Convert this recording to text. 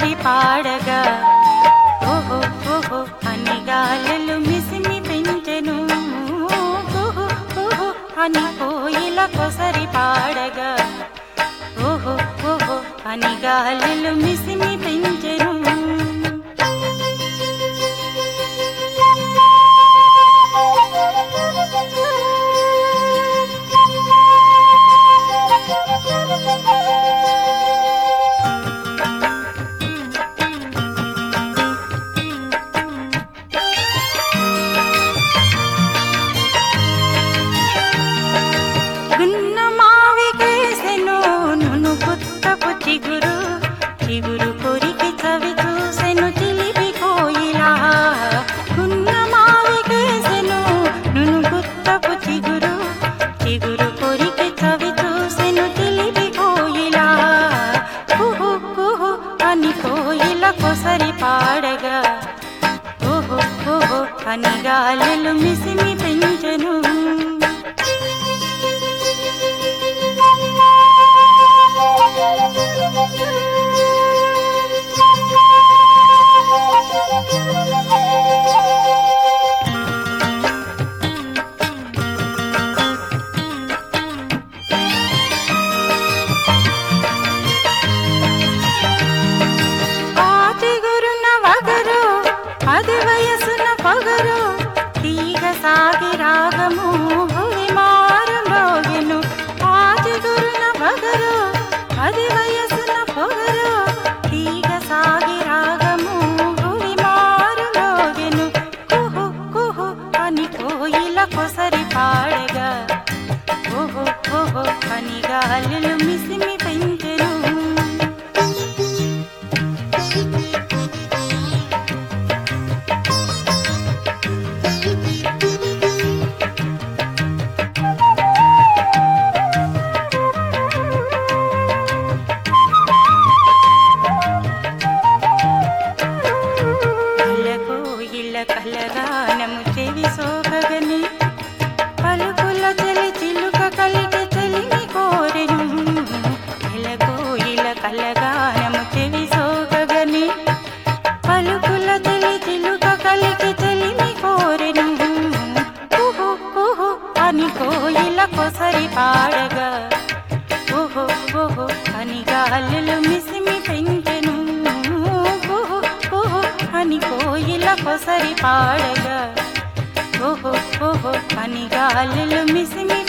కొసరి పాడగా ఓహో ఓహో అని గాలులు మిసిమి పెంచెను ఓహో ఓహో అని కోయిల కొసరి పాడగా ఓహో ఓహో అని గాలులు మిసిమి పెంచెను గున్న మావికేసెను నును పుత్తపు చిగురు చిగురు కొరికి చవి చూసెను చిలిపి కోయిలా గున్న మావికేసెను నును పుత్తపు చిగురు చిగురు కొరికి చవి చూసెను చిలిపి కోయిలా కుహు కుహు అని కోయిల కొసరి పాడగా ఓహో ఓహో అని గాలులు మిసిమి పెంచెను ఆచిగురున వగరు అది వయసున పొగరు తీగ సాగి రాగము భువి మారు మోగెను ఆచిగురున వగరు అది వయసున పొగరు తీగ సాగి రాగము భువి మారు మోగెను కుహు కుహు అని కోయిల కొసరి పాడగా ఓహో ఓహో అని గాలులు మిసిమి పెంచెను ఇళ్ళకు ఇళ్ళ కలగానము చెవి సోకగని పలుకుల చెలి చిలుక కలిగి చెలిమి కోరెను ఇళ్ళకు ఇళ్ళ కలగానము చెవి సోకగని పలుకుల చెలి చిలుక కలిగి చెలిమి కోరెను కుహు కుహు అని కోయిల కొసరి పాడగా ఓహో ఓహో అని గాలులు మిసిమి పెంచెను ఓహో ఓహో అని కోయిల కొసరి పాడగా ఓహో ఓహో అని గాలులు మిసిమి